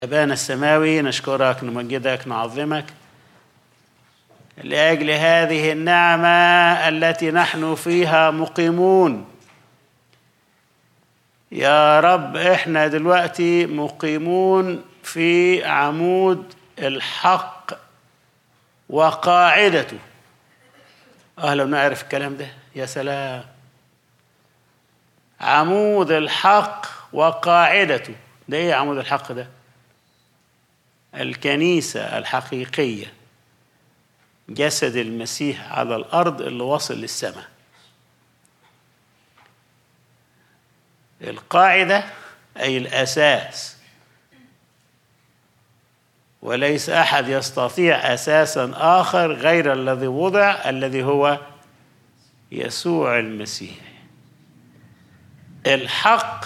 أبانا السماوي نشكرك نمجدك نعظمك لأجل هذه النعمة التي نحن فيها مقيمون يا رب احنا دلوقتي مقيمون في عمود الحق وقاعدته اه لو نعرف الكلام ده يا سلام عمود الحق وقاعدته ده ايه عمود الحق ده الكنيسة الحقيقية جسد المسيح على الأرض اللي واصل للسماء القاعدة أي الأساس وليس أحد يستطيع أساسا آخر غير الذي وضع الذي هو يسوع المسيح الحق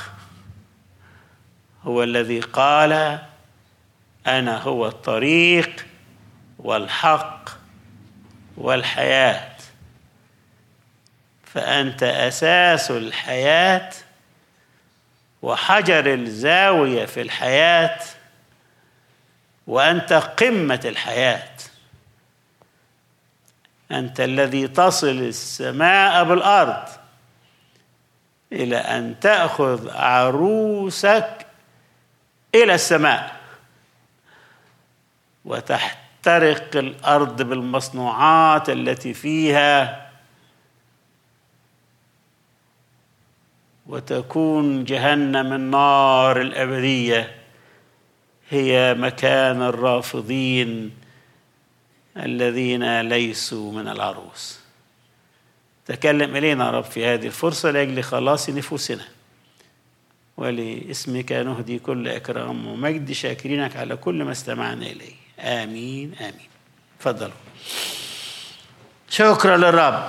هو الذي قال أنا هو الطريق والحق والحياة فأنت أساس الحياة وحجر الزاوية في الحياة وأنت قمة الحياة أنت الذي تصل السماء بالأرض إلى أن تأخذ عروسك إلى السماء وتحترق الأرض بالمصنوعات التي فيها وتكون جهنم النار الأبدية هي مكان الرافضين الذين ليسوا من العروس تكلم إلينا رب في هذه الفرصة لأجل خلاص نفوسنا ولاسمك نهدي كل إكرام ومجد شاكرينك على كل ما استمعنا إليه آمين آمين تفضلوا شكرا للرب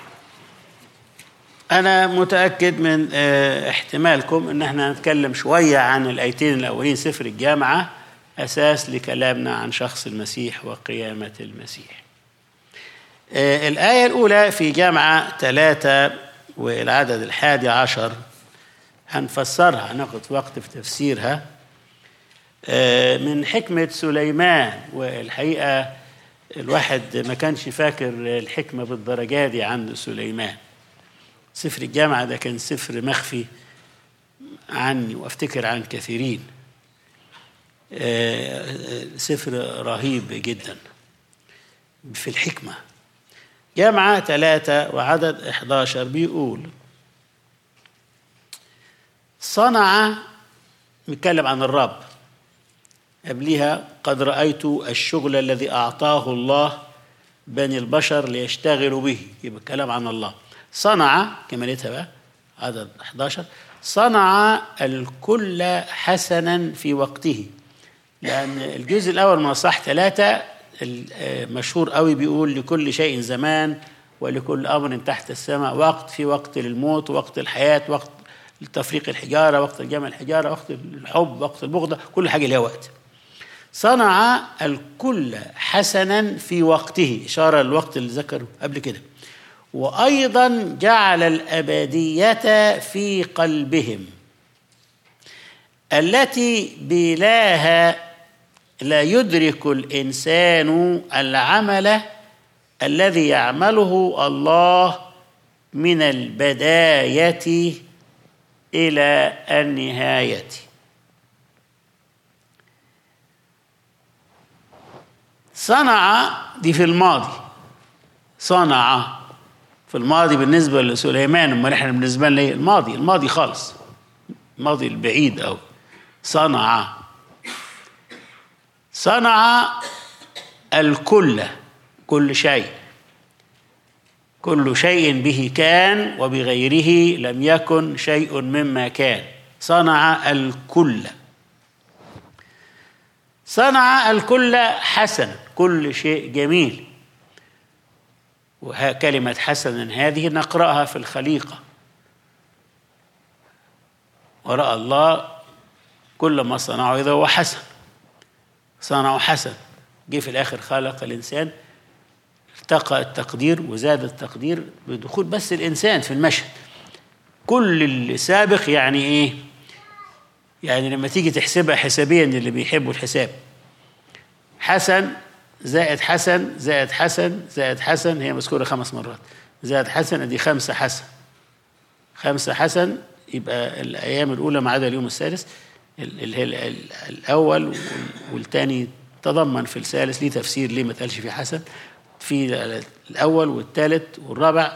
أنا متأكد من احتمالكم إن احنا نتكلم شوية عن الآيتين الأولين سفر الجامعة أساس لكلامنا عن شخص المسيح وقيامة المسيح الآية الأولى في جامعة ثلاثة والعدد الحادي عشر هنفسرها هناخد وقت في تفسيرها من حكمة سليمان والحقيقة الواحد ما كانش فاكر الحكمة بالدرجة دي عند سليمان سفر الجامعة ده كان سفر مخفي عني وافتكر عن كثيرين سفر رهيب جدا في الحكمة جامعة ثلاثة وعدد 11 بيقول صنع نتكلم عن الرب قبلها قد رأيت الشغل الذي أعطاه الله بني البشر ليشتغلوا به يبقى الكلام عن الله صنع كمالتها بقى عدد 11 صنع الكل حسنا في وقته لأن الجزء الأول من الصح ثلاثة مشهور قوي بيقول لكل شيء زمان ولكل أمر تحت السماء وقت في وقت للموت وقت الحياة وقت لتفريق الحجارة وقت جمع الحجارة وقت الحب وقت البغضة كل حاجة لها وقت صنع الكل حسنا في وقته إشارة للوقت اللي ذكره قبل كده وأيضا جعل الأبدية في قلبهم التي بلاها لا يدرك الإنسان العمل الذي يعمله الله من البداية إلى النهاية صنع دي في الماضي صنع في الماضي بالنسبة لسليمان أمال إحنا بالنسبة لنا الماضي الماضي خالص الماضي البعيد أوي صنع صنع الكل كل شيء كل شيء به كان وبغيره لم يكن شيء مما كان صنع الكل صنع الكل حسنا كل شيء جميل وكلمة حسنا هذه نقرأها في الخليقة ورأى الله كل ما صنعه إذا هو حسن صنعه حسن جه في الآخر خلق الإنسان ارتقى التقدير وزاد التقدير بدخول بس الإنسان في المشهد كل اللي سابق يعني إيه يعني لما تيجي تحسبها حسابيا اللي بيحبوا الحساب حسن زائد حسن زائد حسن زائد حسن هي مذكورة خمس مرات زائد حسن ادي خمسة حسن خمسة حسن يبقى الأيام الأولى ما عدا اليوم السادس اللي هي الأول والثاني تضمن في الثالث ليه تفسير ليه ما تقالش في حسن في الأول والثالث والرابع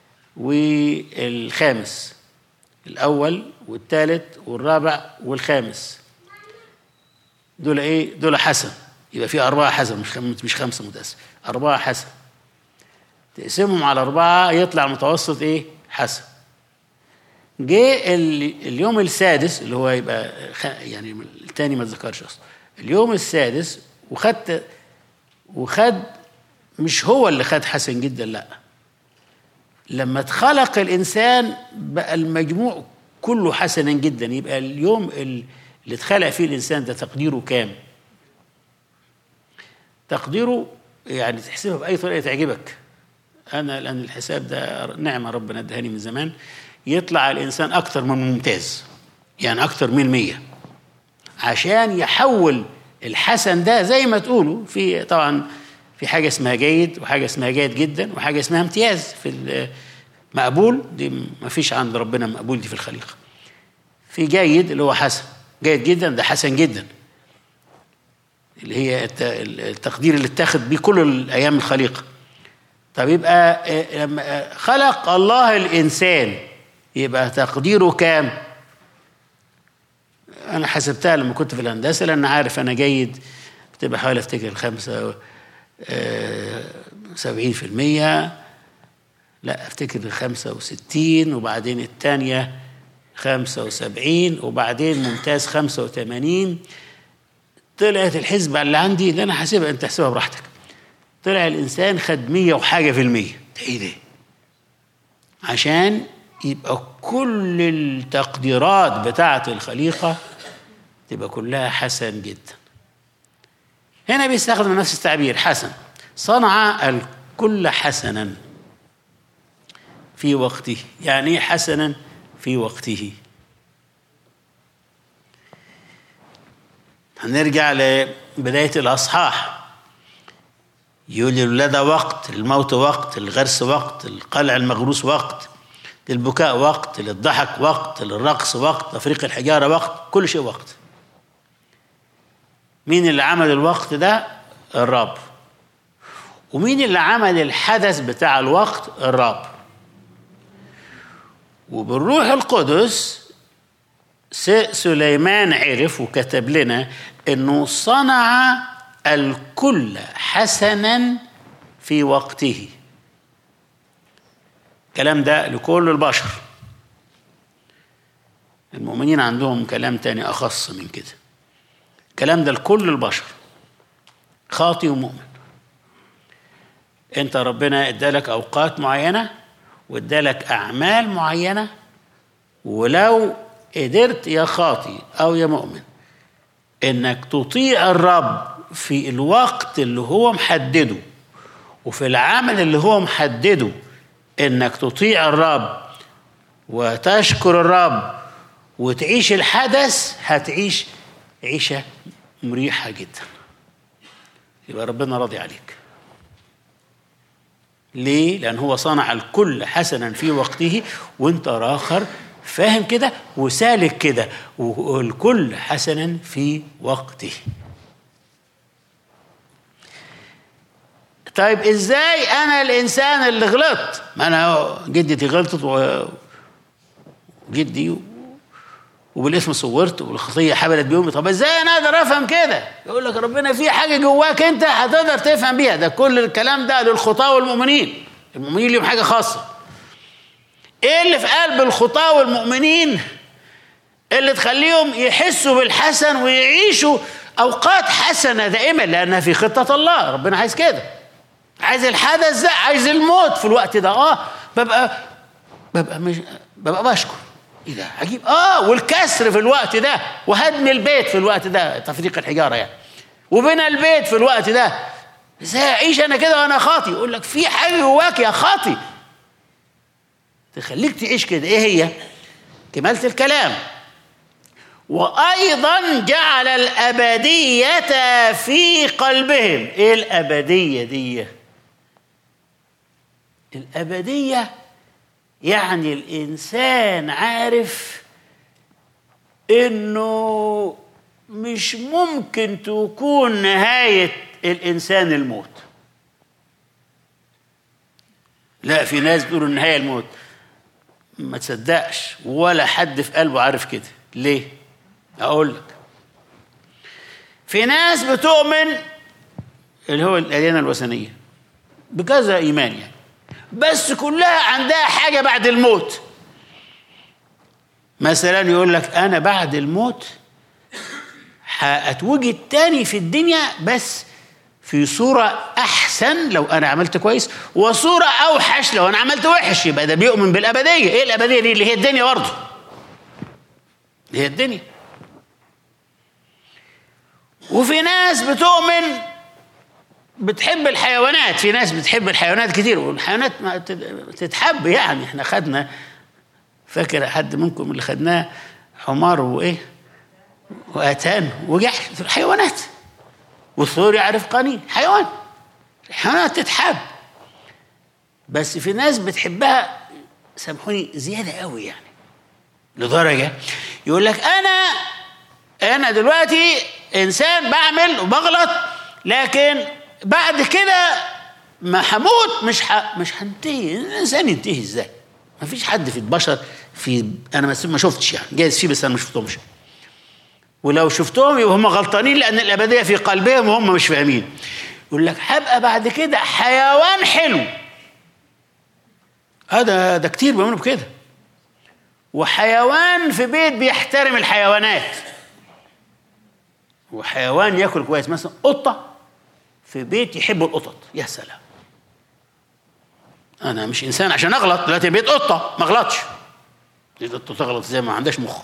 والخامس الأول والثالث والرابع والخامس دول إيه؟ دول حسن يبقى في أربعة حسن مش مش خمسة متأسف أربعة حسن تقسمهم على أربعة يطلع المتوسط إيه؟ حسن جه اليوم السادس اللي هو يبقى يعني الثاني ما اتذكرش اصلا اليوم السادس وخدت وخد مش هو اللي خد حسن جدا لا لما اتخلق الانسان بقى المجموع كله حسنا جدا يبقى اليوم اللي اتخلق فيه الانسان ده تقديره كام تقديره يعني تحسبها باي طريقه تعجبك انا لان الحساب ده نعمه ربنا ادهاني من زمان يطلع الانسان اكتر من ممتاز يعني اكتر من مية عشان يحول الحسن ده زي ما تقولوا في طبعا في حاجه اسمها جيد وحاجه اسمها جيد جدا وحاجه اسمها امتياز في مقبول دي ما فيش عند ربنا مقبول دي في الخليقه في جيد اللي هو حسن جيد جدا ده حسن جدا اللي هي التقدير اللي اتاخد بيه كل الايام الخليقه طب يبقى لما خلق الله الانسان يبقى تقديره كام انا حسبتها لما كنت في الهندسه لان عارف انا جيد بتبقى حوالي افتكر خمسة سبعين في المية لا افتكر خمسة وستين وبعدين الثانية خمسة وسبعين وبعدين ممتاز خمسة وثمانين طلعت الحسبة اللي عندي اللي أنا حاسبها أنت احسبها براحتك طلع الإنسان خد مية وحاجة في المية إيه ده عشان يبقى كل التقديرات بتاعة الخليقة تبقى كلها حسن جدا هنا بيستخدم نفس التعبير حسن صنع الكل حسنا في وقته يعني ايه حسنا في وقته هنرجع لبداية الأصحاح يقول للولادة وقت للموت وقت للغرس وقت للقلع المغروس وقت للبكاء وقت للضحك وقت للرقص وقت تفريق الحجارة وقت كل شيء وقت مين اللي عمل الوقت ده الرب ومين اللي عمل الحدث بتاع الوقت الرب وبالروح القدس سليمان عرف وكتب لنا انه صنع الكل حسنا في وقته الكلام ده لكل البشر المؤمنين عندهم كلام تاني أخص من كده الكلام ده لكل البشر خاطي ومؤمن انت ربنا ادالك اوقات معينه وادالك اعمال معينه ولو قدرت يا خاطي او يا مؤمن انك تطيع الرب في الوقت اللي هو محدده وفي العمل اللي هو محدده انك تطيع الرب وتشكر الرب وتعيش الحدث هتعيش عيشه مريحه جدا يبقى ربنا راضي عليك ليه لان هو صنع الكل حسنا في وقته وانت اخر فاهم كده وسالك كده والكل حسنا في وقته طيب ازاي انا الانسان اللي غلطت ما انا جدتي غلطت وجدي وبالاسم صورت والخطيه حبلت بيومي طب ازاي انا اقدر افهم كده يقول لك ربنا في حاجه جواك انت هتقدر تفهم بيها ده كل الكلام ده للخطاه والمؤمنين المؤمنين ليهم حاجه خاصه ايه اللي في قلب الخطاه والمؤمنين اللي تخليهم يحسوا بالحسن ويعيشوا اوقات حسنه دائما لانها في خطه الله ربنا عايز كده عايز الحدث ده عايز الموت في الوقت ده اه ببقى ببقى مش ببقى بشكر ايه ده عجيب اه والكسر في الوقت ده وهدم البيت في الوقت ده تفريق الحجاره يعني وبنى البيت في الوقت ده ازاي اعيش انا كده وانا خاطي يقول لك في حاجه جواك يا خاطي تخليك تعيش كده ايه هي كمالة الكلام وأيضا جعل الأبدية في قلبهم إيه الأبدية دي الأبدية يعني الإنسان عارف إنه مش ممكن تكون نهاية الإنسان الموت لا في ناس بيقولوا النهاية الموت ما تصدقش ولا حد في قلبه عارف كده ليه اقول لك في ناس بتؤمن اللي هو الاديان الوثنيه بكذا ايمان يعني بس كلها عندها حاجه بعد الموت مثلا يقول لك انا بعد الموت هاتوجد تاني في الدنيا بس في صورة أحسن لو أنا عملت كويس وصورة أوحش لو أنا عملت وحش يبقى ده بيؤمن بالأبدية إيه الأبدية دي اللي هي الدنيا برضه اللي هي الدنيا وفي ناس بتؤمن بتحب الحيوانات في ناس بتحب الحيوانات كتير والحيوانات ما تتحب يعني احنا خدنا فاكر حد منكم اللي خدناه حمار وايه واتان وجحش في الحيوانات والثور يعرف قنين حيوان الحيوانات تتحب بس في ناس بتحبها سامحوني زياده قوي يعني لدرجه يقول لك انا انا دلوقتي انسان بعمل وبغلط لكن بعد كده ما هموت مش ح... مش هنتهي الانسان ينتهي ازاي؟ ما فيش حد في البشر في انا ما شفتش يعني جايز فيه بس انا ما شفتهمش ولو شفتهم يبقى هم غلطانين لان الابديه في قلبهم وهم مش فاهمين يقول لك هبقى بعد كده حيوان حلو هذا ده كتير بيعملوا بكده وحيوان في بيت بيحترم الحيوانات وحيوان ياكل كويس مثلا قطه في بيت يحب القطط يا سلام انا مش انسان عشان اغلط دلوقتي بيت قطه ما اغلطش القطه تغلط زي ما عندهاش مخ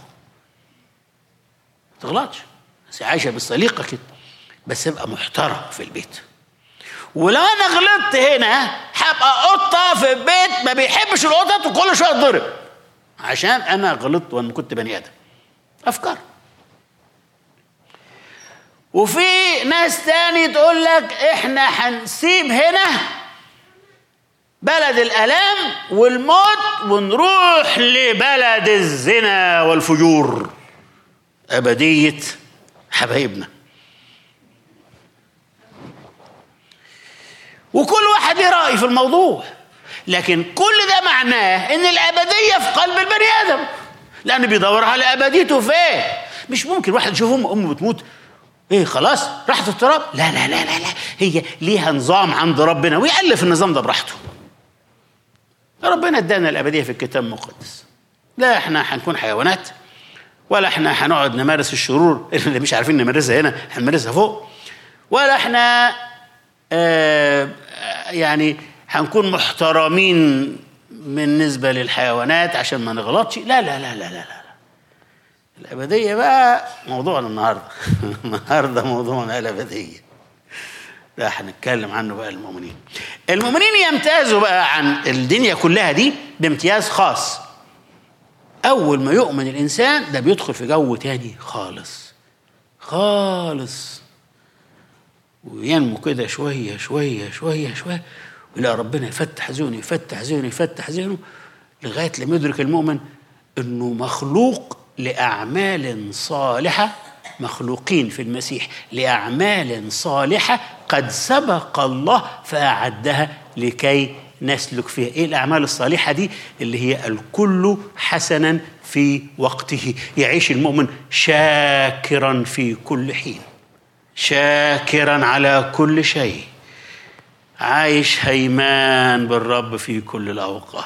ما تغلطش بس عايشه بالسليقه كده بس ابقى محترم في البيت ولو انا غلطت هنا هبقى قطه في البيت ما بيحبش القطط وكل شويه اتضرب عشان انا غلطت وانا كنت بني ادم افكار وفي ناس تاني تقول لك احنا هنسيب هنا بلد الالام والموت ونروح لبلد الزنا والفجور ابديه حبايبنا وكل واحد ليه راي في الموضوع لكن كل ده معناه ان الابديه في قلب البني ادم لانه بيدور على ابديته فين مش ممكن واحد يشوف امه امه بتموت ايه خلاص راحت التراب لا لا لا لا لا هي ليها نظام عند ربنا ويألف النظام ده براحته ربنا ادانا الابديه في الكتاب المقدس لا احنا هنكون حيوانات ولا احنا هنقعد نمارس الشرور اللي مش عارفين نمارسها هنا هنمارسها فوق ولا احنا آه يعني هنكون محترمين بالنسبه للحيوانات عشان ما نغلطش لا لا لا لا لا, لا. الأبدية بقى موضوعنا النهاردة النهاردة موضوعنا الأبدية ده هنتكلم عنه بقى المؤمنين المؤمنين يمتازوا بقى عن الدنيا كلها دي بامتياز خاص أول ما يؤمن الإنسان ده بيدخل في جو تاني خالص خالص وينمو كده شوية شوية شوية شوية ويلاقي ربنا يفتح ذهنه يفتح ذهنه يفتح ذهنه لغاية لما يدرك المؤمن إنه مخلوق لأعمال صالحة مخلوقين في المسيح لأعمال صالحة قد سبق الله فأعدها لكي نسلك فيها إيه الأعمال الصالحة دي اللي هي الكل حسنا في وقته يعيش المؤمن شاكرا في كل حين شاكرا على كل شيء عايش هيمان بالرب في كل الأوقات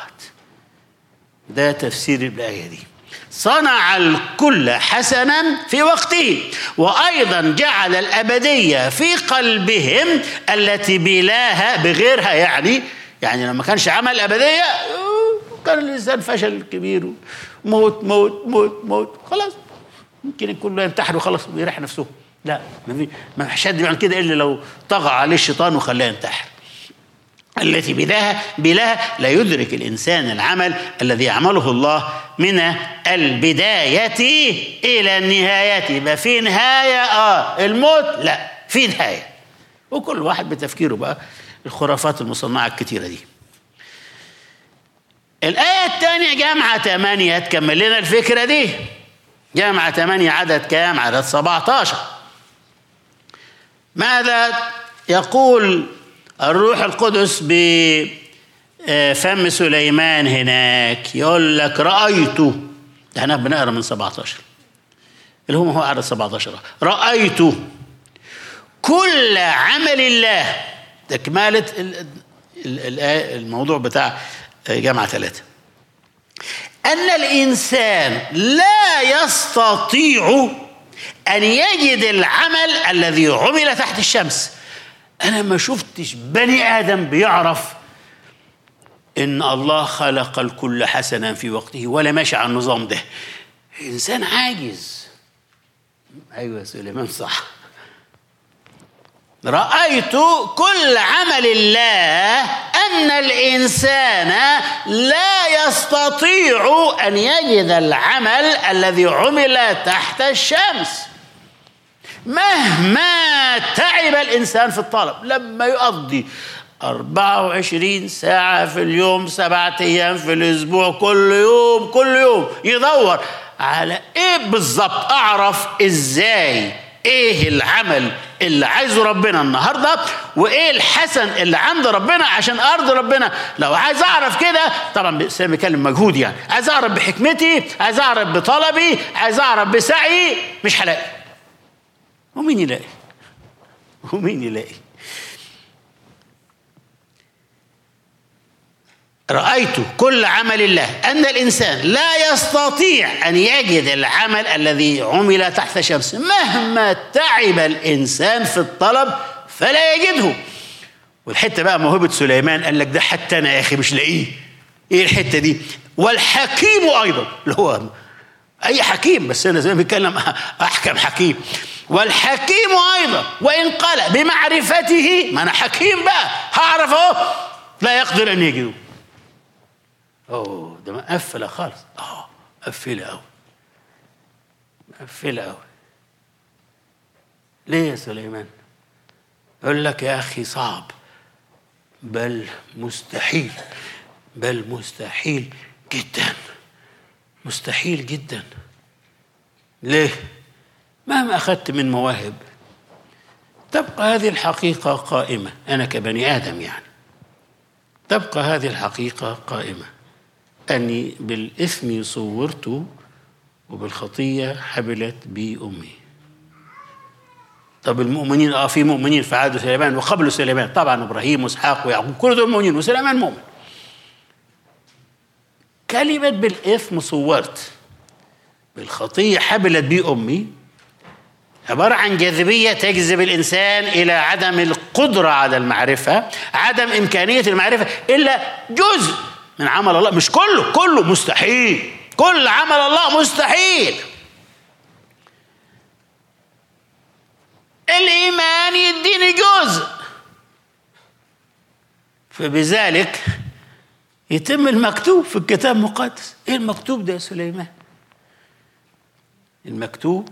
ده تفسير الآية دي صنع الكل حسنا في وقته وايضا جعل الابديه في قلبهم التي بلاها بغيرها يعني يعني لما كانش عمل ابديه كان الانسان فشل كبير موت موت موت موت خلاص ممكن كله ينتحر وخلاص ويريح نفسه لا ما فيش حد يعمل كده الا لو طغى عليه الشيطان وخلاه ينتحر التي بلاها بلاها لا يدرك الإنسان العمل الذي يعمله الله من البداية إلى النهاية يبقى في نهاية آه الموت لا في نهاية وكل واحد بتفكيره بقى الخرافات المصنعة الكتيرة دي الآية الثانية جامعة 8 تكمل لنا الفكرة دي جامعة 8 عدد كام؟ عدد 17 ماذا يقول الروح القدس بفم سليمان هناك يقول لك رأيت ده هناك بنقرا من 17 اللي هو هو عدد 17 رأيت كل عمل الله تكملة الموضوع بتاع جامعة ثلاثة أن الإنسان لا يستطيع أن يجد العمل الذي عمل تحت الشمس أنا ما شفتش بني آدم بيعرف إن الله خلق الكل حسنا في وقته ولا ماشي على النظام ده إنسان عاجز أيوة سليمان صح رأيت كل عمل الله أن الإنسان لا يستطيع أن يجد العمل الذي عمل تحت الشمس مهما تعب الإنسان في الطلب لما يقضي 24 ساعة في اليوم سبعة أيام في الأسبوع كل يوم كل يوم يدور على إيه بالظبط أعرف إزاي إيه العمل اللي عايزه ربنا النهارده وايه الحسن اللي عند ربنا عشان ارض ربنا لو عايز اعرف كده طبعا بيتكلم مجهود يعني عايز اعرف بحكمتي عايز اعرف بطلبي عايز اعرف بسعي مش هلاقي ومين يلاقي ومين يلاقي رأيت كل عمل الله أن الإنسان لا يستطيع أن يجد العمل الذي عمل تحت شمس مهما تعب الإنسان في الطلب فلا يجده والحتة بقى موهبة سليمان قال لك ده حتى أنا يا أخي مش لاقيه إيه الحتة دي والحكيم أيضا اللي هو أي حكيم بس أنا زي ما بيتكلم أحكم حكيم والحكيم أيضا وإن قال بمعرفته ما أنا حكيم بقى هعرف أهو لا يقدر أن يجده اوه ده مقفله خالص اه مقفله قوي مقفله قوي ليه يا سليمان يقول لك يا اخي صعب بل مستحيل بل مستحيل جدا مستحيل جدا ليه مهما اخذت من مواهب تبقى هذه الحقيقه قائمه انا كبني ادم يعني تبقى هذه الحقيقه قائمه أني بالإثم صورت وبالخطية حبلت بي أمي طب المؤمنين اه في مؤمنين في عهد سليمان وقبل سليمان طبعا ابراهيم واسحاق ويعقوب كل دول مؤمنين وسليمان مؤمن كلمة بالإثم صورت بالخطية حبلت بي أمي عبارة عن جاذبية تجذب الإنسان إلى عدم القدرة على المعرفة عدم إمكانية المعرفة إلا جزء من عمل الله مش كله كله مستحيل كل عمل الله مستحيل الإيمان يديني جزء فبذلك يتم المكتوب في الكتاب المقدس ايه المكتوب ده يا سليمان المكتوب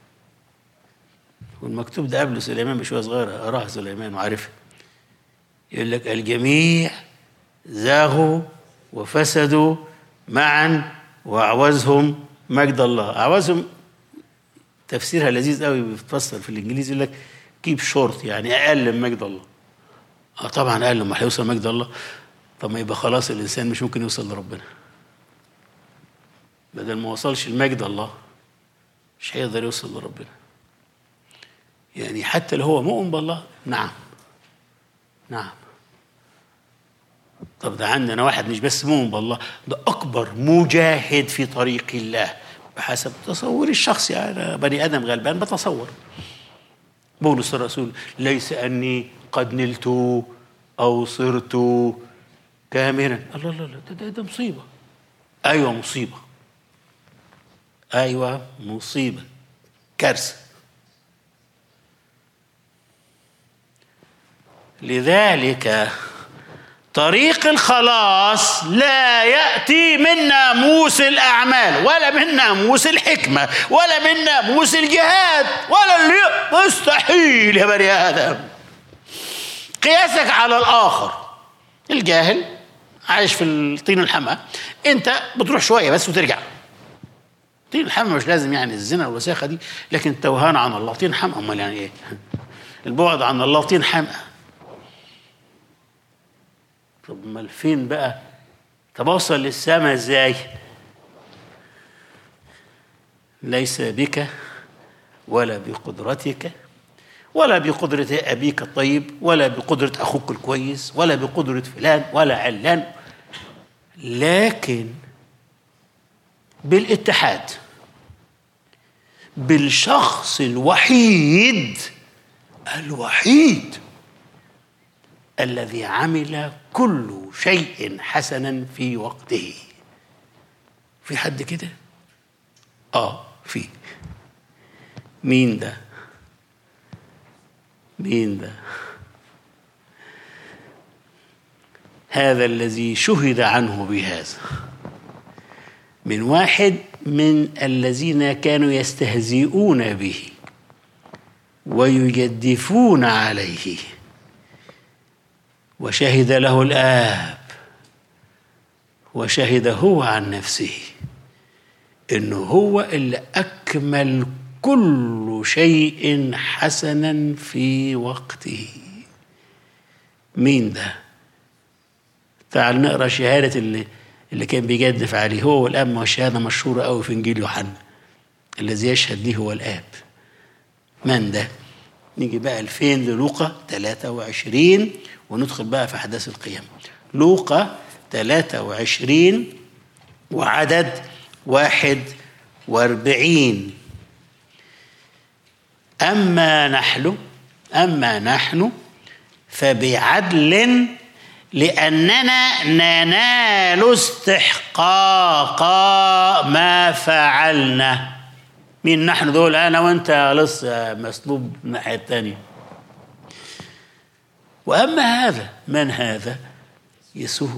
والمكتوب ده قبل سليمان بشويه صغيره قراها سليمان وعارفها يقول لك الجميع زاغوا وفسدوا معا واعوزهم مجد الله اعوزهم تفسيرها لذيذ قوي بيتفسر في الانجليزي يقول لك كيب شورت يعني اقل من مجد الله اه طبعا اقل ما هيوصل مجد الله طب ما يبقى خلاص الانسان مش ممكن يوصل لربنا بدل ما وصلش لمجد الله مش هيقدر يوصل لربنا يعني حتى لو هو مؤمن بالله نعم نعم طب ده عندنا واحد مش بس مؤمن بالله ده اكبر مجاهد في طريق الله بحسب تصوري الشخصي انا بني ادم غلبان بتصور بولس الرسول ليس اني قد نلت او صرت كاملا الله لا لا ده, ده, ده مصيبه ايوه مصيبه ايوه مصيبه كارثه لذلك طريق الخلاص لا يأتي من ناموس الأعمال ولا من ناموس الحكمة ولا من ناموس الجهاد ولا اللي مستحيل يا بني آدم قياسك على الآخر الجاهل عايش في الطين الحمى انت بتروح شويه بس وترجع طين الحمى مش لازم يعني الزنا والوساخه دي لكن التوهان عن الله طين حمى امال يعني ايه البعد عن الله طين حمى طب امال فين بقى طب اوصل للسماء ازاي ليس بك ولا بقدرتك ولا بقدرة أبيك الطيب ولا بقدرة أخوك الكويس ولا بقدرة فلان ولا علان لكن بالاتحاد بالشخص الوحيد الوحيد الذي عمل كل شيء حسنا في وقته في حد كده اه في مين ده مين ده هذا الذي شهد عنه بهذا من واحد من الذين كانوا يستهزئون به ويجدفون عليه وشهد له الآب وشهد هو عن نفسه انه هو اللي اكمل كل شيء حسنا في وقته مين ده تعال نقرا شهاده اللي اللي كان بيجدف عليه هو والاب والشهاده مشهوره قوي في انجيل يوحنا الذي يشهد لي هو الاب من ده نيجي بقى لفين للوقا 23 وندخل بقى في احداث القيامه لوقا 23 وعدد واحد واربعين أما نحن أما نحن فبعدل لأننا ننال استحقاق ما فعلنا مين نحن دول أنا وأنت لسه مسلوب الناحية الثانية وأما هذا من هذا يسوع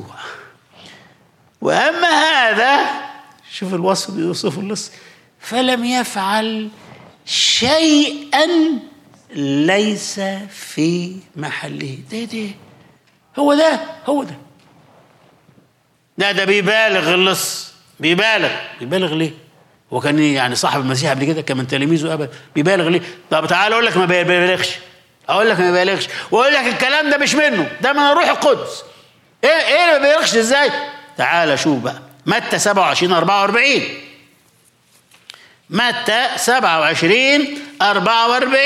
وأما هذا شوف الوصف يوصف اللص فلم يفعل شيئا ليس في محله ده ده هو ده هو ده لا ده بيبالغ اللص بيبالغ بيبالغ ليه هو كان يعني صاحب المسيح قبل كده كان من تلاميذه ابدا بيبالغ ليه طب تعال اقول لك ما بيبالغش اقول لك ما بيبالغش واقول لك الكلام ده مش منه ده من الروح القدس ايه ايه اللي ما بيبالغش ازاي تعال شوف بقى متى 27 44 متى 27 44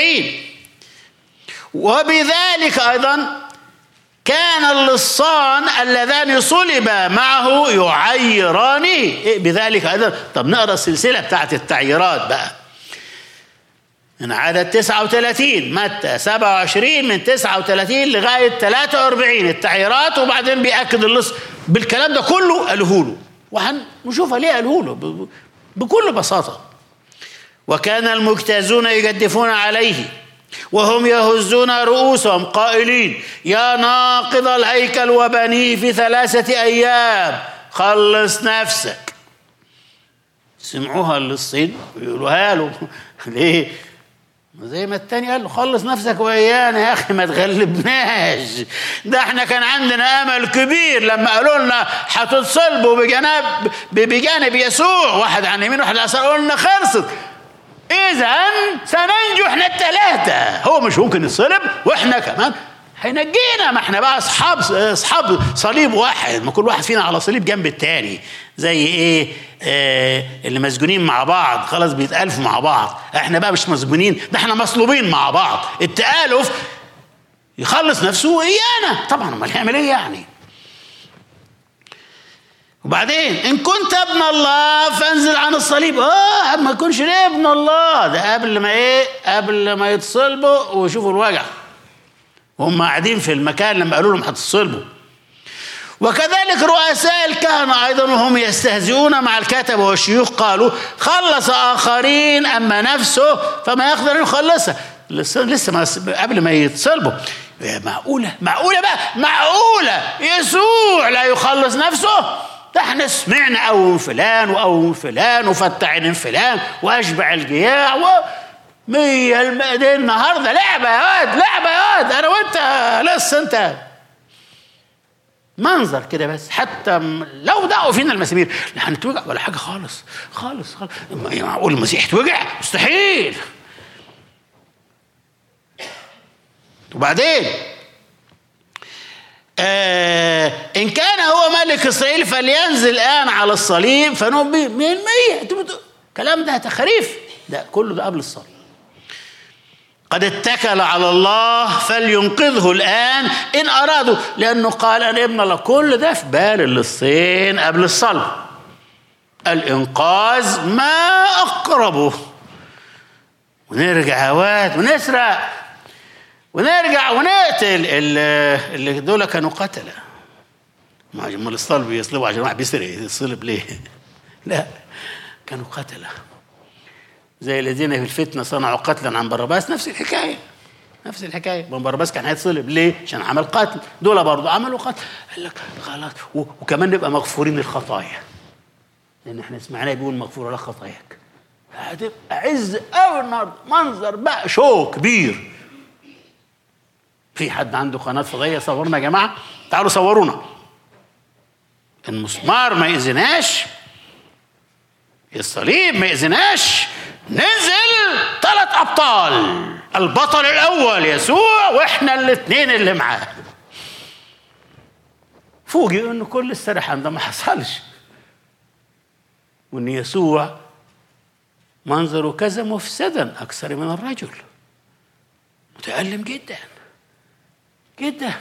وبذلك ايضا كان اللصان اللذان صلب معه يعيرانه إيه بذلك ايضا طب نقرا السلسله بتاعت التعييرات بقى من عدد 39 متى 27 من 39 لغايه 43 التعييرات وبعدين بياكد اللص بالكلام ده كله قاله له وهنشوفها ليه قاله له بكل بساطه وكان المجتازون يجدفون عليه وهم يهزون رؤوسهم قائلين يا ناقض الهيكل وبنيه في ثلاثة أيام خلص نفسك سمعوها للصين ويقولوها له ليه زي ما التاني قال له خلص نفسك ويانا يا اخي ما تغلبناش ده احنا كان عندنا امل كبير لما قالوا لنا هتتصلبوا بجناب بجانب يسوع واحد عن يمين واحد على يسار قلنا خلصت اذا سننجو احنا الثلاثه هو مش ممكن يتصلب واحنا كمان هينجينا ما احنا بقى اصحاب اصحاب صليب واحد ما كل واحد فينا على صليب جنب التاني زي ايه آه اللي مسجونين مع بعض خلاص بيتالفوا مع بعض احنا بقى مش مسجونين ده احنا مصلوبين مع بعض التالف يخلص نفسه وايانا طبعا امال هيعمل ايه يعني وبعدين ان كنت ابن الله فانزل عن الصليب اه ما تكونش ليه ابن الله ده قبل ما ايه قبل ما يتصلبوا ويشوفوا الوجع وهم قاعدين في المكان لما قالوا لهم هتصلبوا وكذلك رؤساء الكهنة أيضا وهم يستهزئون مع الكتبة والشيوخ قالوا خلص آخرين أما نفسه فما يقدر أن يخلصها لسه لسه ما قبل ما يتصلبوا يا معقولة معقولة بقى معقولة يسوع لا يخلص نفسه ده احنا سمعنا او فلان او فلان وفتح عين فلان واشبع الجياع و مية الم... دي النهارده لعبة يا واد لعبة يا واد انا وانت لسه انت منظر كده بس حتى م- لو دقوا فينا المسامير لا هنتوجع ولا حاجة خالص خالص خالص ما- معقول المسيح يتوجع مستحيل وبعدين آه إن كان هو ملك إسرائيل فلينزل الآن على الصليب فنؤمن به 100% أنتوا بتقولوا- الكلام ده تخريف ده كله ده قبل الصليب قد اتكل على الله فلينقذه الآن إن أرادوا لأنه قال أنا ابن الله كل ده في بال اللصين قبل الصلب الإنقاذ ما أقربه ونرجع هوات ونسرق ونرجع ونقتل ال- اللي دول كانوا قتلة ما امال الصلب يصلبوا عشان واحد بيسرق يصلب ليه؟ لا كانوا قتله زي الذين في الفتنة صنعوا قتلا عن باراباس نفس الحكاية نفس الحكاية من باراباس كان هيتصلب ليه؟ عشان عمل قتل دول برضه عملوا قتل قال لك خلاص و- وكمان نبقى مغفورين الخطايا لأن احنا سمعناه بيقول مغفورة لك خطاياك هتبقى عز قوي النهارده منظر بقى شو كبير في حد عنده قناة فضائية صورنا يا جماعة تعالوا صورونا المسمار ما يأذناش الصليب ما يأذناش ننزل ثلاث أبطال البطل الأول يسوع وإحنا الاثنين اللي معاه فوجئ إن كل السرحان ده ما حصلش وإن يسوع منظره كذا مفسدا أكثر من الرجل متألم جدا جدا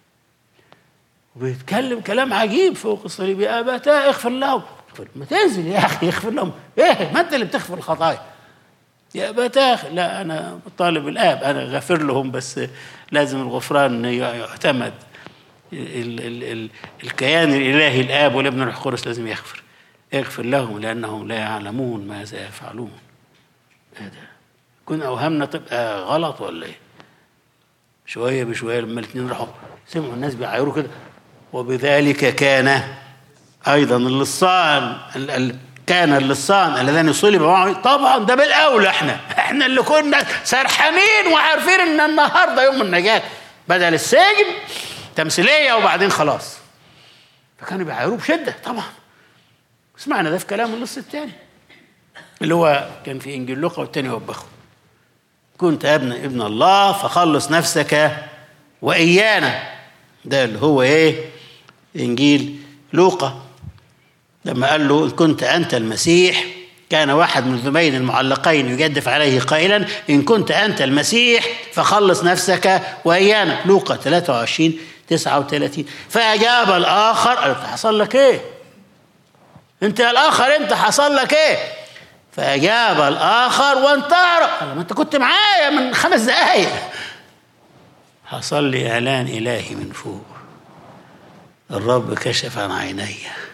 وبيتكلم كلام عجيب فوق الصليب يا أبتاه اغفر لهم ما تنزل يا أخي اغفر لهم إيه ما أنت اللي بتغفر الخطايا يا أبتاه لا أنا طالب الآب أنا غافر لهم بس لازم الغفران يعتمد ال ال ال الكيان الإلهي الآب والابن والروح القدس لازم يغفر اغفر لهم لأنهم لا يعلمون ماذا يفعلون هذا كنا أوهامنا تبقى غلط ولا إيه شوية بشوية لما الاثنين راحوا سمعوا الناس بيعايروا كده وبذلك كان أيضا اللصان ال ال كان اللصان الذين صلب معه طبعا ده بالأولى احنا احنا اللي كنا سرحانين وعارفين ان النهارده يوم النجاة بدل السجن تمثيلية وبعدين خلاص فكانوا بيعايروه بشدة طبعا سمعنا ده في كلام اللص الثاني اللي هو كان في انجيل لوقا والتاني وبخه كنت ابن ابن الله فخلص نفسك وايانا ده اللي هو ايه انجيل لوقا لما قال له ان كنت انت المسيح كان واحد من الذبين المعلقين يجدف عليه قائلا ان كنت انت المسيح فخلص نفسك وايانا لوقا 23 39 فاجاب الاخر قال له حصل لك ايه انت يا الاخر انت حصل لك ايه فاجاب الاخر وانتهر قال ما انت كنت معايا من خمس دقايق حصل لي اعلان الهي من فوق الرب كشف عن عيني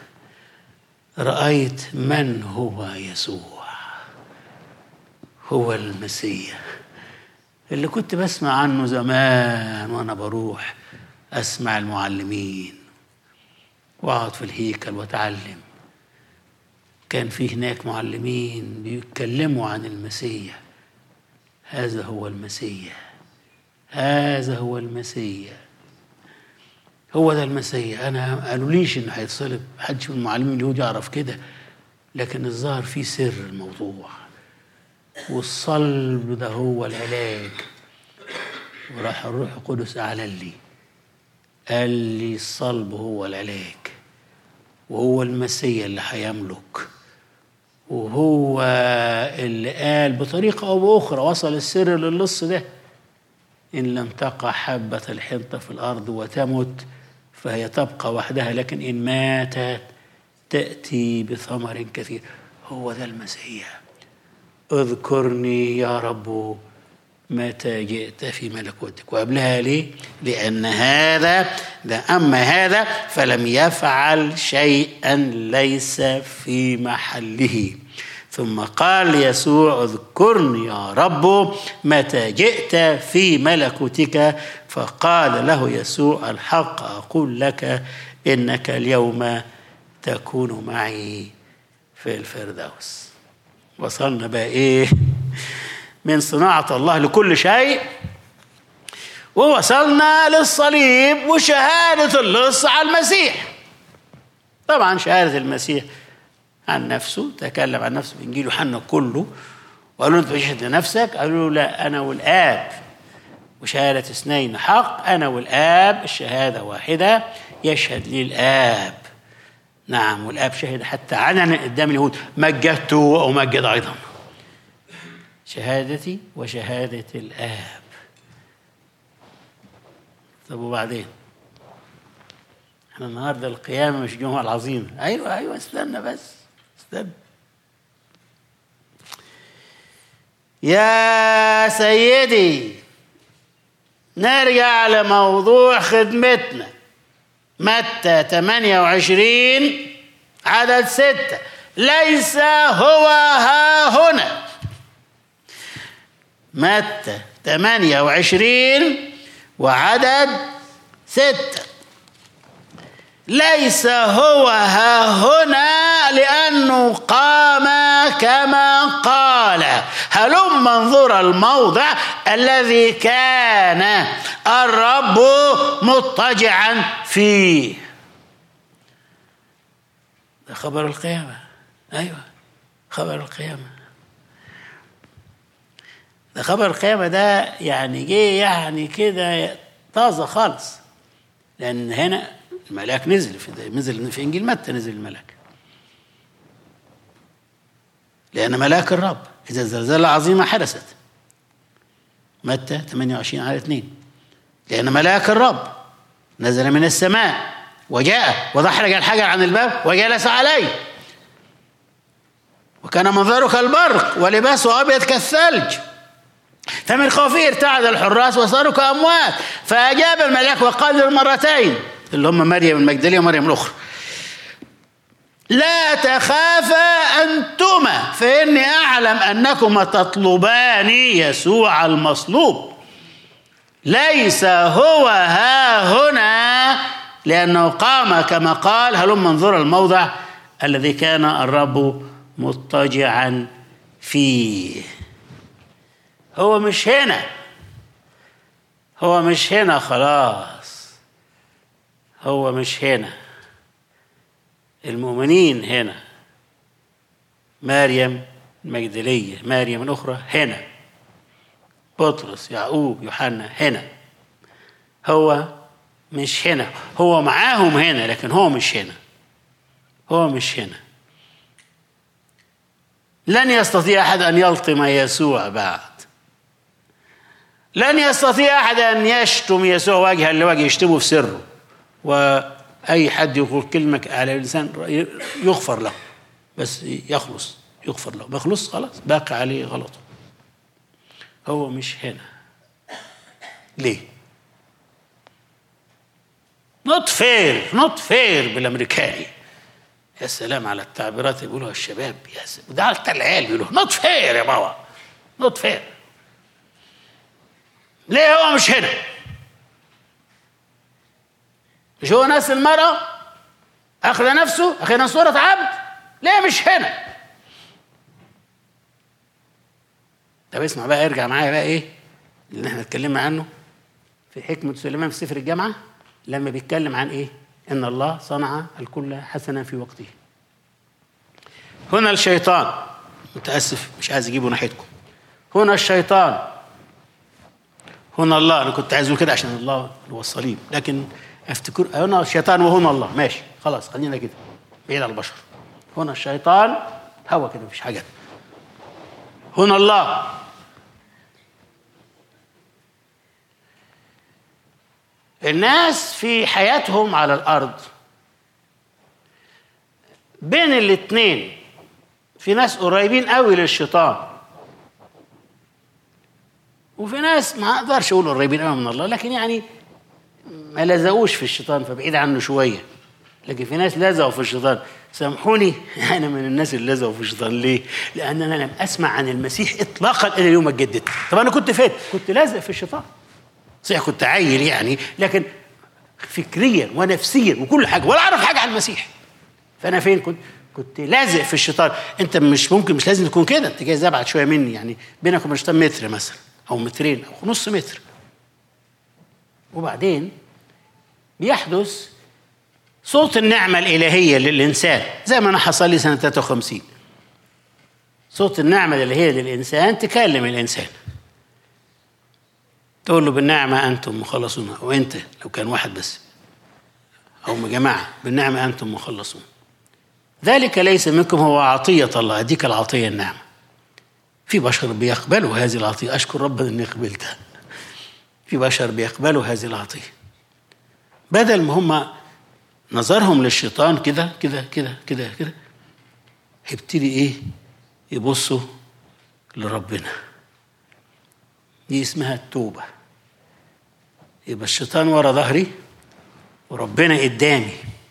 رايت من هو يسوع هو المسيح اللي كنت بسمع عنه زمان وانا بروح اسمع المعلمين واقعد في الهيكل واتعلم كان في هناك معلمين بيتكلموا عن المسيح هذا هو المسيح هذا هو المسيح هو ده المسيح انا قالوا ليش انه هيتصلب محدش من المعلمين اليهود يعرف كده لكن الظاهر في سر الموضوع والصلب ده هو العلاج وراح الروح القدس اعلن لي قال لي الصلب هو العلاج وهو المسيح اللي هيملك وهو اللي قال بطريقة أو بأخرى وصل السر للص ده إن لم تقع حبة الحنطة في الأرض وتمت فهي تبقى وحدها لكن إن ماتت تأتي بثمر كثير هو ده المسيح اذكرني يا رب متى جئت في ملكوتك وقبلها ليه لأن هذا ده أما هذا فلم يفعل شيئا ليس في محله ثم قال يسوع اذكرني يا رب متى جئت في ملكوتك فقال له يسوع الحق اقول لك انك اليوم تكون معي في الفردوس وصلنا بقى ايه من صناعه الله لكل شيء ووصلنا للصليب وشهاده اللص على المسيح طبعا شهاده المسيح عن نفسه تكلم عن نفسه في انجيل يوحنا كله وقالوا له انت بتشهد لنفسك قالوا له لا انا والاب وشهاده اثنين حق انا والاب الشهاده واحده يشهد لي الاب نعم والاب شهد حتى علنا قدام اليهود مجدته وامجد ايضا شهادتي وشهاده الاب طب وبعدين احنا النهارده القيامه مش الجمعه العظيمه ايوه ايوه استنى بس استنى يا سيدي نرجع لموضوع خدمتنا متى 28 عدد ستة ليس هو ها هنا متى 28 وعدد ستة ليس هو ها هنا لأنه قام كما قال هلم انظر الموضع الذي كان الرب مضطجعا فيه ده خبر القيامة أيوة خبر القيامة ده خبر القيامة ده يعني جه يعني كده طازة خالص لأن هنا الملاك نزل في نزل في إنجيل متى نزل الملاك لأن ملاك الرب إذا زلزال عظيمة حدثت متى 28 على 2 لأن ملاك الرب نزل من السماء وجاء ودحرج الحجر عن الباب وجلس عليه وكان منظره كالبرق ولباسه أبيض كالثلج فمن خوفه ارتعد الحراس وصاروا كأموات فأجاب الملاك وقال المرتين اللي هم مريم المجدلية ومريم الأخرى لا تخافا أنتما فإني أعلم أنكما تطلبان يسوع المصلوب ليس هو ها هنا لأنه قام كما قال هلم انظر الموضع الذي كان الرب مضطجعا فيه هو مش هنا هو مش هنا خلاص هو مش هنا المؤمنين هنا مريم المجدلية مريم الأخرى هنا بطرس يعقوب يوحنا هنا هو مش هنا هو معاهم هنا لكن هو مش هنا هو مش هنا لن يستطيع أحد أن يلطم يسوع بعد لن يستطيع أحد أن يشتم يسوع وجها لوجه يشتمه في سره وأي حد يقول كلمة على الإنسان يغفر له بس يخلص يغفر له مخلص خلاص باقي عليه غلطه هو مش هنا ليه نوت فير نوت فير بالامريكاني يا سلام على التعبيرات اللي بيقولوها الشباب يا سلام ده حتى العيال بيقولوا نوت فير يا بابا نوت فير ليه هو مش هنا مش هو ناس المرأة أخذ نفسه أخذ صورة عبد ليه مش هنا طب اسمع بقى ارجع معايا بقى ايه اللي احنا اتكلمنا عنه في حكمة سليمان في سفر الجامعة لما بيتكلم عن ايه ان الله صنع الكل حسنا في وقته هنا الشيطان متاسف مش عايز اجيبه ناحيتكم هنا الشيطان هنا الله انا كنت عايزه كده عشان الله هو الصليب لكن افتكر هنا الشيطان وهنا الله ماشي خلاص خلينا كده بعيد عن البشر هنا الشيطان هوا كده مفيش حاجه هنا الله الناس في حياتهم على الارض بين الاثنين في ناس قريبين قوي للشيطان وفي ناس ما اقدرش اقول قريبين قوي من الله لكن يعني ما لزقوش في الشيطان فبعيد عنه شويه لكن في ناس لزقوا في الشيطان سامحوني انا من الناس اللي لزقوا في الشيطان ليه؟ لان انا لم اسمع عن المسيح اطلاقا الى اليوم اتجددت طب انا كنت فين؟ كنت لازق في الشيطان صحيح كنت عيل يعني لكن فكريا ونفسيا وكل حاجه ولا اعرف حاجه عن المسيح فانا فين كنت كنت لازق في الشيطان انت مش ممكن مش لازم تكون كده انت جاي ابعد شويه مني يعني بينك وبين الشيطان متر مثلا او مترين او نص متر وبعدين بيحدث صوت النعمة الإلهية للإنسان زي ما أنا حصل لي سنة 53 صوت النعمة الإلهية للإنسان تكلم الإنسان تقول له بالنعمة أنتم مخلصون أو أنت لو كان واحد بس أو جماعة بالنعمة أنتم مخلصون ذلك ليس منكم هو عطية الله هديك العطية النعمة في بشر بيقبلوا هذه العطية أشكر ربنا إني قبلتها في بشر بيقبلوا هذه العطية بدل ما هم نظرهم للشيطان كده كده كده كده كده هيبتدي ايه يبصوا لربنا دي اسمها التوبة يبقى الشيطان ورا ظهري وربنا قدامي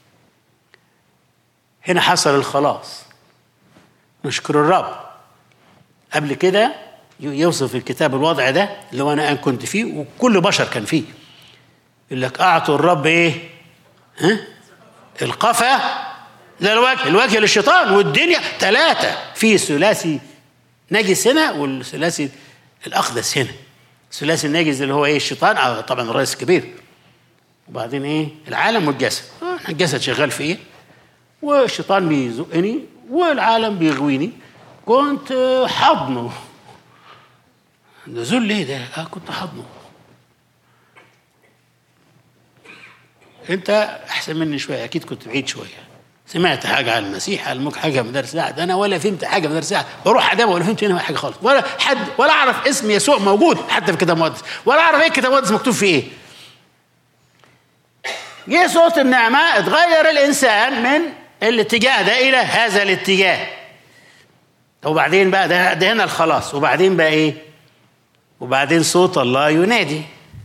هنا حصل الخلاص نشكر الرب قبل كده يوصف الكتاب الوضع ده اللي هو انا ان كنت فيه وكل بشر كان فيه يقول لك اعطوا الرب ايه ها القفا ده الوجه الوجه للشيطان والدنيا ثلاثة في ثلاثي نجس هنا والثلاثي الأقدس هنا الثلاثي النجس اللي هو ايه الشيطان طبعا الرئيس الكبير وبعدين ايه العالم والجسد الجسد شغال في ايه والشيطان بيزقني والعالم بيغويني كنت حضنه ده ذل ايه ده اه كنت حضنه انت احسن مني شويه اكيد كنت بعيد شويه سمعت حاجه عن المسيح علموك حاجه من درس احد انا ولا فهمت حاجه من درس احد بروح اداب ولا فهمت هنا حاجه خالص ولا حد ولا اعرف اسم يسوع موجود حتى في الكتاب المقدس ولا اعرف ايه الكتاب المقدس مكتوب فيه ايه جه صوت النعمه اتغير الانسان من الاتجاه ده الى هذا الاتجاه وبعدين بقى ده, ده هنا الخلاص وبعدين بقى ايه وبعدين صوت الله ينادي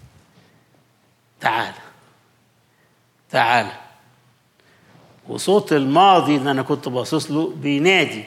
تعال تعال وصوت الماضي اللي انا كنت باصص له بينادي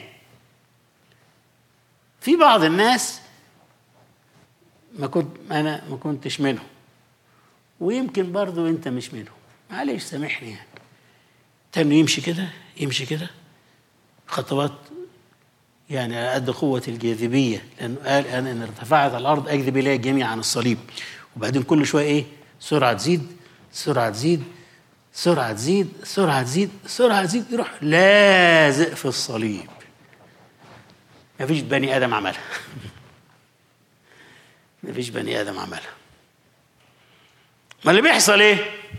في بعض الناس ما كنت انا ما كنتش منهم ويمكن برضو انت مش منهم معلش سامحني يعني تاني يمشي كده يمشي كده خطوات يعني على قد قوة الجاذبية لأنه قال أنا إن ارتفعت الأرض أجذب إليها الجميع عن الصليب وبعدين كل شوية إيه سرعة تزيد سرعة تزيد سرعة تزيد سرعة تزيد سرعة تزيد يروح لازق في الصليب ما فيش بني آدم عملها ما فيش بني آدم عملها ما اللي بيحصل إيه؟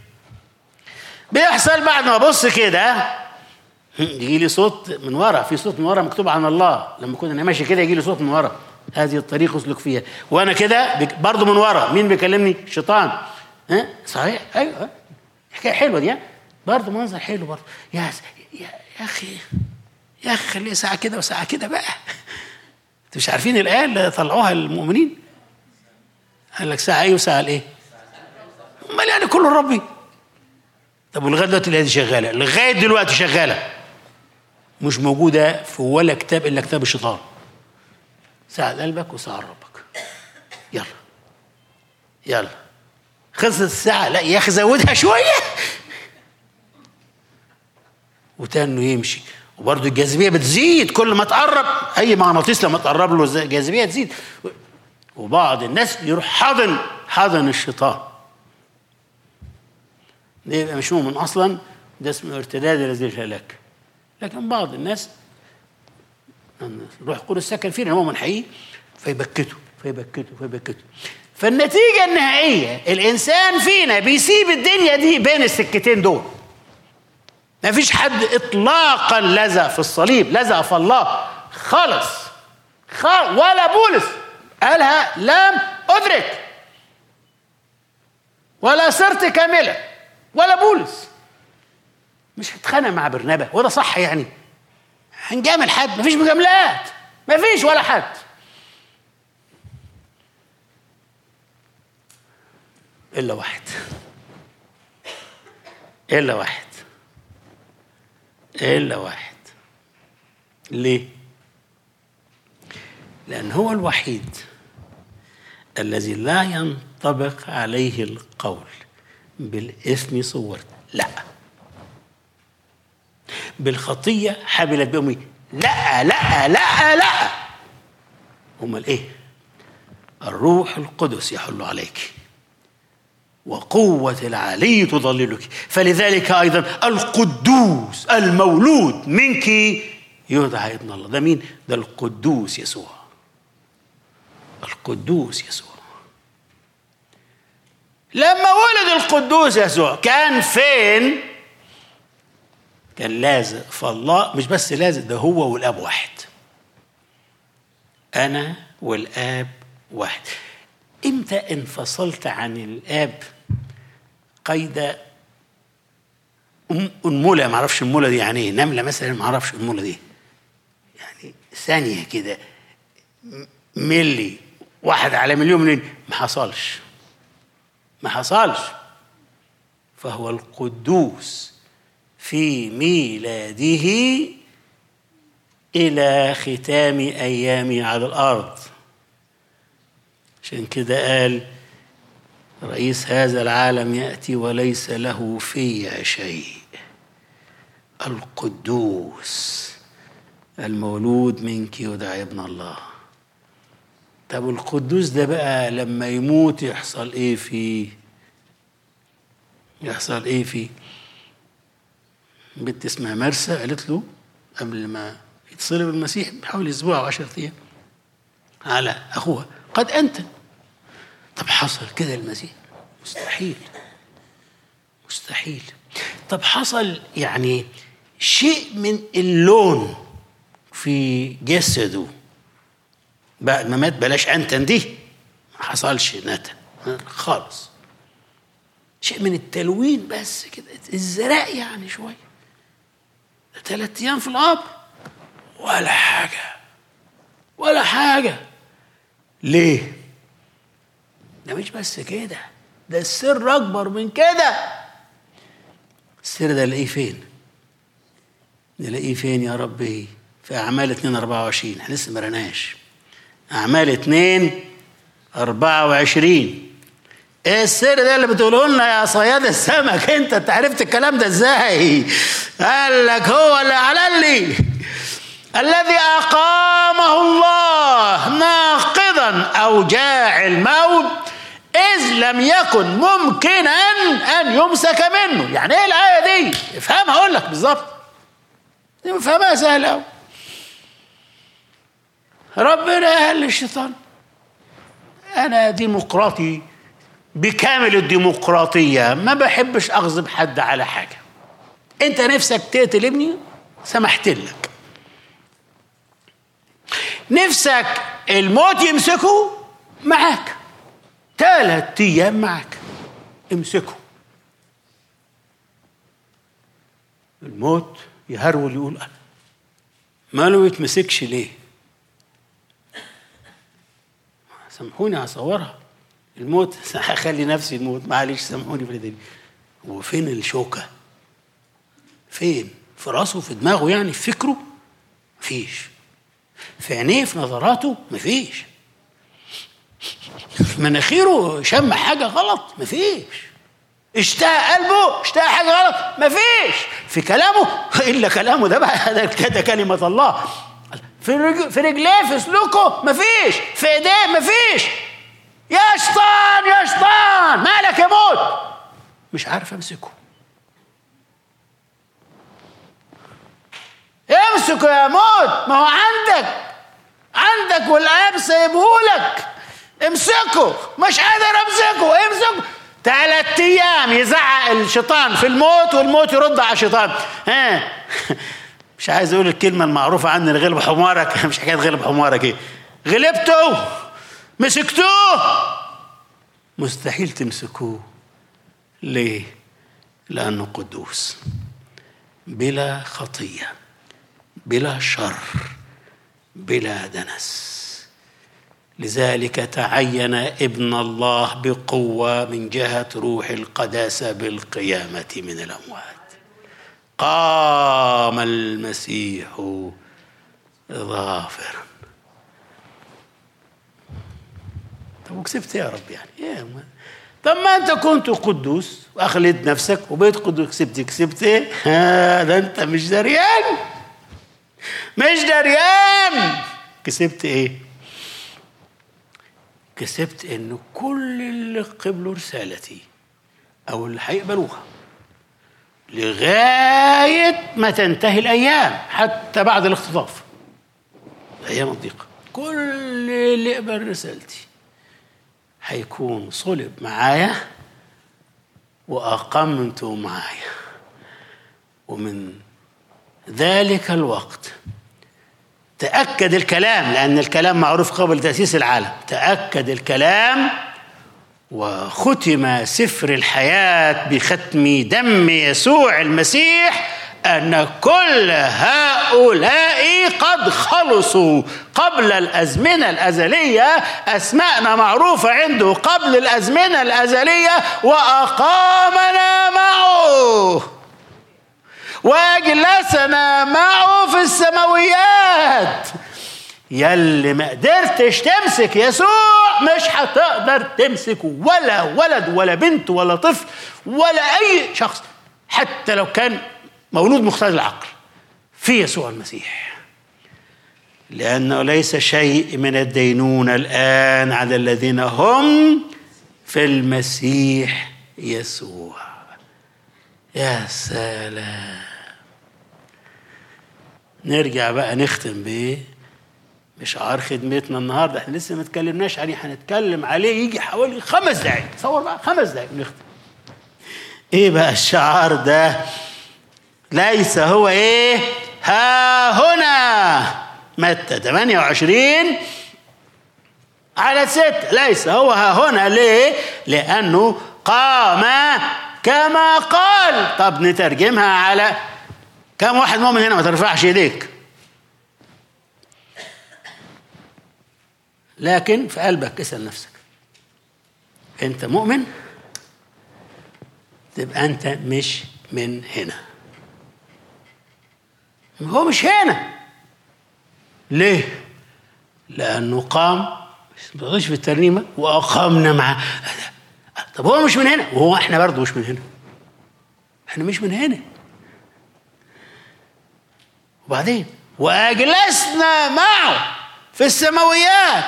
بيحصل بعد ما أبص كده يجي لي صوت من ورا في صوت من ورا مكتوب عن الله لما كنت انا ماشي كده يجي لي صوت من ورا هذه الطريق اسلك فيها وانا كده برضه من ورا مين بيكلمني الشيطان ها صحيح ايوه حكايه حلوه دي برضه منظر حلو برضه يا يا, يا اخي يا اخي خليه ساعه كده وساعه كده بقى انتوا مش عارفين الايه اللي طلعوها المؤمنين قال لك ساعه ايه وساعه الايه امال يعني كله ربي طب ولغايه دلوقتي الايه دي شغاله لغايه دلوقتي شغاله مش موجوده في ولا كتاب الا كتاب الشيطان ساعد قلبك وساعد ربك يلا يلا خلصت الساعة لا يا أخي زودها شوية وتاني يمشي وبرضه الجاذبية بتزيد كل ما تقرب أي مغناطيس لما تقرب له الجاذبية تزيد وبعض الناس يروح حاضن حاضن الشيطان ده يبقى مش مؤمن أصلا ده اسمه ارتداد الذي الهلاك لكن بعض الناس روح القدس سكن فينا مؤمن حقيقي فيبكته فيبكته فيبكته فالنتيجة النهائية الإنسان فينا بيسيب الدنيا دي بين السكتين دول ما فيش حد إطلاقا لزق في الصليب لزق في الله خالص خالص ولا بولس قالها لم أدرك ولا صرت كاملة ولا بولس مش هتخانق مع برنابا وده صح يعني هنجامل حد مفيش مجاملات مفيش ولا حد إلا واحد إلا واحد إلا واحد ليه؟ لأن هو الوحيد الذي لا ينطبق عليه القول بالإثم صورت لا بالخطية حملت بأمي لا لا لا لا أمال إيه الروح القدس يحل عليك وقوة العلي تضللك فلذلك أيضا القدوس المولود منك يدعى ابن الله ده مين؟ ده القدوس يسوع القدوس يسوع لما ولد القدوس يسوع كان فين؟ كان لازق فالله مش بس لازق ده هو والاب واحد انا والاب واحد امتى انفصلت عن الاب قيد انمله ما اعرفش المله دي يعني ايه نمله مثلا ما اعرفش المله دي يعني ثانيه كده ملي واحد على مليون منين ما حصلش ما حصلش فهو القدوس في ميلاده الى ختام ايامه على الارض عشان كده قال رئيس هذا العالم ياتي وليس له في شيء القدوس المولود منك يدعى ابن الله طب القدوس ده بقى لما يموت يحصل ايه فيه يحصل ايه فيه بنت اسمها مرسى قالت له قبل ما يتصلب المسيح بحوالي اسبوع او 10 ايام على اخوها قد انت طب حصل كده المسيح مستحيل مستحيل طب حصل يعني شيء من اللون في جسده بعد ما مات بلاش انتن دي ما حصلش نتن خالص شيء من التلوين بس كده الزراء يعني شويه ثلاث ايام في القبر ولا حاجه ولا حاجه ليه ده مش بس كده ده السر اكبر من كده السر ده نلاقيه فين نلاقيه فين يا ربي في اعمال 2 24 احنا لسه ما رناش اعمال 2 24 ايه السر ده اللي بتقوله لنا يا صياد السمك انت انت عرفت الكلام ده ازاي قال لك هو اللي على لي الذي اقامه الله ناقضا اوجاع الموت اذ لم يكن ممكنا ان يمسك منه يعني ايه الايه دي افهمها اقول لك بالظبط دي مفهمها سهل قوي ربنا قال للشيطان انا ديمقراطي بكامل الديمقراطيه ما بحبش اغضب حد على حاجه انت نفسك تقتل ابني سمحت لك نفسك الموت يمسكه معاك ثلاث ايام معاك امسكه الموت يهرول يقول انا ما يتمسكش ليه سامحوني هصورها الموت هخلي نفسي الموت معلش سامحوني في دي وفين الشوكه فين في راسه في دماغه يعني في فكره مفيش في عينيه في نظراته مفيش في مناخيره شم حاجة غلط مفيش اشتهى قلبه اشتهى حاجة غلط مفيش في كلامه إلا كلامه ده بقى ده كده كلمة الله في رجل في رجليه في سلوكه مفيش في ايديه مفيش يا شيطان يا شيطان مالك يا موت مش عارف امسكه امسكه يا موت ما هو عندك عندك والاب سايبهولك امسكه مش قادر امسكه امسكه ثلاث ايام يزعق الشيطان في الموت والموت يرد على الشيطان ها مش عايز اقول الكلمه المعروفه عني غلب حمارك مش حكايه غلب حمارك ايه غلبته مسكتوه مستحيل تمسكوه ليه لانه قدوس بلا خطيه بلا شر بلا دنس لذلك تعين ابن الله بقوه من جهه روح القداسه بالقيامه من الاموات قام المسيح ظافرا طب وكسبت يا رب يعني إيه ما. طب ما انت كنت قدوس واخليت نفسك وبقيت قدوس كسبت كسبت ايه؟ ده انت مش دريان مش دريان كسبت ايه؟ كسبت ان كل اللي قبلوا رسالتي او اللي هيقبلوها لغايه ما تنتهي الايام حتى بعد الاختطاف الايام الضيقه كل اللي يقبل رسالتي هيكون صلب معايا واقمته معايا ومن ذلك الوقت تأكد الكلام لأن الكلام معروف قبل تأسيس العالم تأكد الكلام وختم سفر الحياة بختم دم يسوع المسيح أن كل هؤلاء قد خلصوا قبل الأزمنة الأزلية أسماءنا معروفة عنده قبل الأزمنة الأزلية وأقامنا معه واجلسنا معه في السماويات يلي ما قدرتش تمسك يسوع مش هتقدر تمسك ولا ولد ولا بنت ولا طفل ولا اي شخص حتى لو كان مولود مختل العقل في يسوع المسيح لانه ليس شيء من الدينونه الان على الذين هم في المسيح يسوع يا سلام نرجع بقى نختم بايه بشعار خدمتنا النهارده احنا لسه ما اتكلمناش عليه هنتكلم عليه يجي حوالي خمس دقايق تصور بقى خمس دقايق نختم ايه بقى الشعار ده ليس هو ايه ها هنا متى 28 على ستة ليس هو ها هنا ليه لأنه قام كما قال طب نترجمها على كم واحد مؤمن هنا ما ترفعش ايديك لكن في قلبك اسال نفسك انت مؤمن تبقى انت مش من هنا هو مش هنا ليه لانه قام مش في الترنيمه واقامنا معاه طب هو مش من هنا وهو احنا برضه مش من هنا احنا مش من هنا وبعدين واجلسنا معه في السماويات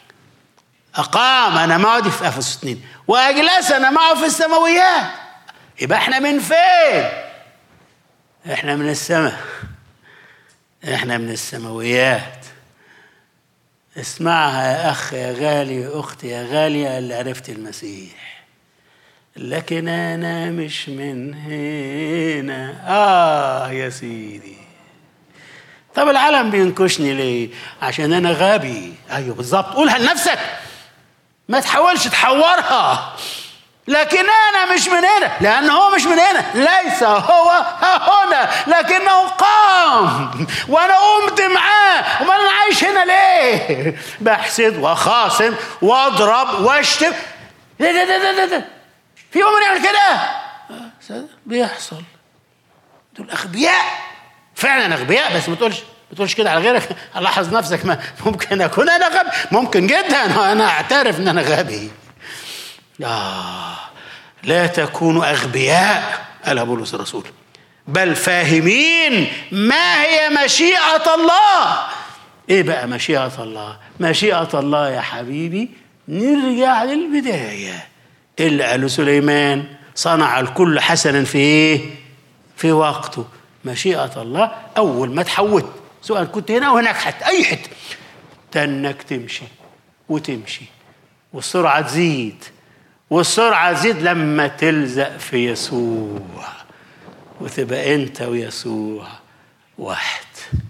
اقام انا معه دي في افسس 2 واجلسنا معه في السماويات يبقى احنا من فين احنا من السماء احنا من السماويات اسمعها يا اخ يا غالي يا اختي يا غاليه اللي عرفت المسيح لكن انا مش من هنا اه يا سيدي طب العالم بينكشني ليه عشان انا غبي ايوه بالظبط قولها لنفسك ما تحاولش تحورها لكن انا مش من هنا لان هو مش من هنا ليس هو ها هنا لكنه قام وانا قمت معاه امال انا عايش هنا ليه بحسد وخاصم واضرب واشتم ده ده ده ده ده في يوم يعمل كده بيحصل دول اغبياء فعلا اغبياء بس ما تقولش ما تقولش كده على غيرك لاحظ نفسك ما ممكن اكون انا غبي ممكن جدا انا اعترف ان انا غبي آه لا تكونوا اغبياء قال بولس الرسول بل فاهمين ما هي مشيئة الله ايه بقى مشيئة الله مشيئة الله يا حبيبي نرجع للبداية اللي قاله سليمان صنع الكل حسنا في ايه في وقته مشيئة الله أول ما تحولت سواء كنت هنا أو هناك حتى أي حتة تنك تمشي وتمشي والسرعة تزيد والسرعة تزيد لما تلزق في يسوع وتبقى أنت ويسوع واحد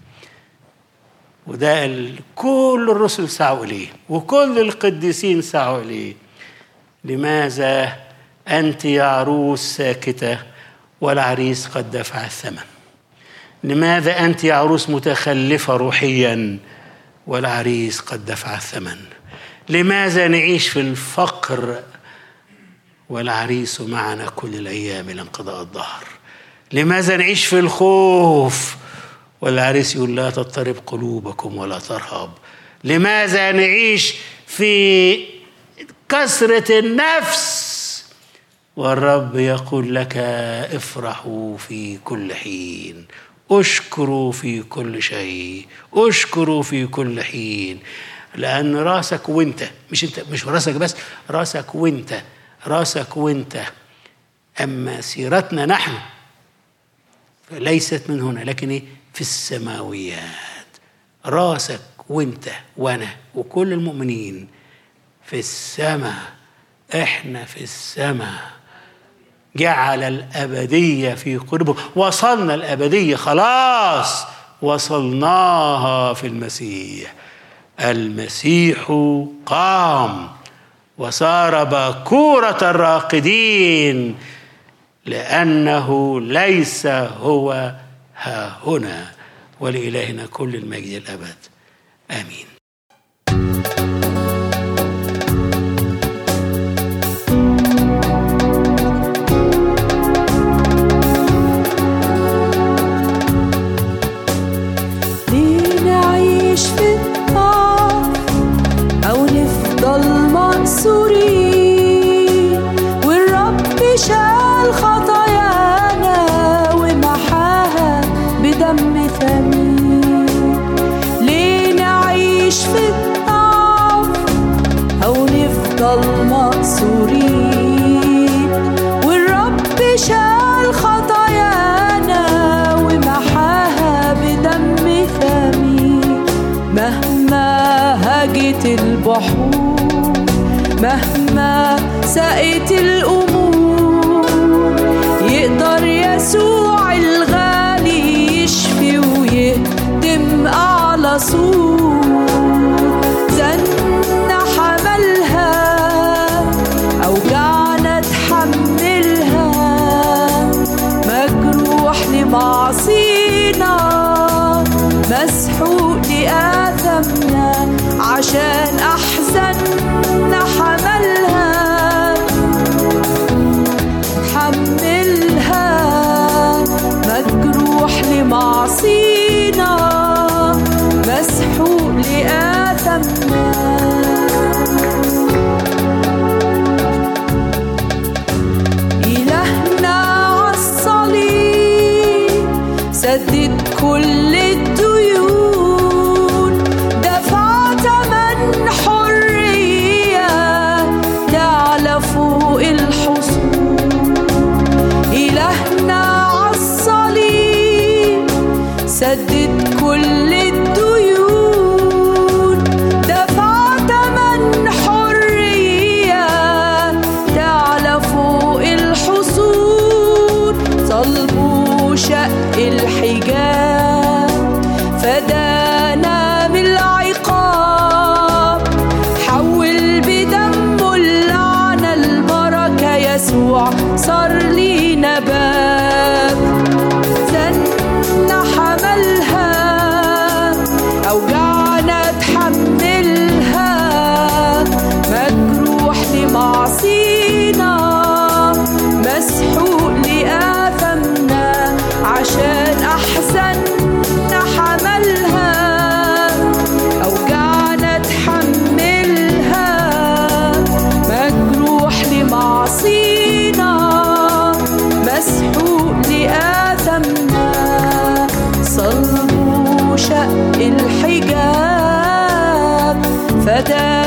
وده كل الرسل سعوا إليه وكل القديسين سعوا إليه لماذا أنت يا عروس ساكتة والعريس قد دفع الثمن لماذا أنت يا عروس متخلفة روحيا والعريس قد دفع الثمن لماذا نعيش في الفقر والعريس معنا كل الأيام إلى انقضاء الظهر لماذا نعيش في الخوف والعريس يقول لا تضطرب قلوبكم ولا ترهب لماذا نعيش في كثرة النفس والرب يقول لك افرحوا في كل حين اشكروا في كل شيء اشكروا في كل حين لان راسك وانت مش انت مش راسك بس راسك وانت راسك وانت اما سيرتنا نحن ليست من هنا لكن ايه في السماويات راسك وانت وانا وكل المؤمنين في السماء احنا في السماء جعل الأبدية في قلوبهم وصلنا الأبدية خلاص وصلناها في المسيح المسيح قام وصار باكورة الراقدين لأنه ليس هو ها هنا ولإلهنا كل المجد الأبد آمين ليه نعيش في الضعف أو نفضل مقصورين والرب شال خطايانا ومحاها بدم ثمين ليه نعيش في الضعف أو نفضل مقصورين والرب شال خطايانا ومحاها بدم ثمين مهما هاجت البحور مهما سقت الأمور يقدر يسوع الغالي يشفي ويهدم أعلى سور زنا حملها أوجعنا تحملها مجروح لمعصينا مسحوق لآثامنا عشان أحزاننا حملها حملها مجروح لمعصينا مسحوق لآثامنا إلهنا عالصليب سدد كل الديون دفع تمن حرية تعلى فوق الحصون إلهنا عالصليب سدد كل الديون دفع تمن حرية تعلى فوق الحصون صلبه شق الحجاب فدانا من العقاب حول بدمه اللعنة البركة يسوع صار لينا باب زنا حملها أوجعنا تحملها مجروح لمعصينا مسحوق لآثامنا عشان أحزاننا حملها أوجعنا تحملها مجروح لمعصينا مسحوق لآثامنا صلبه شق الحجاب فدانا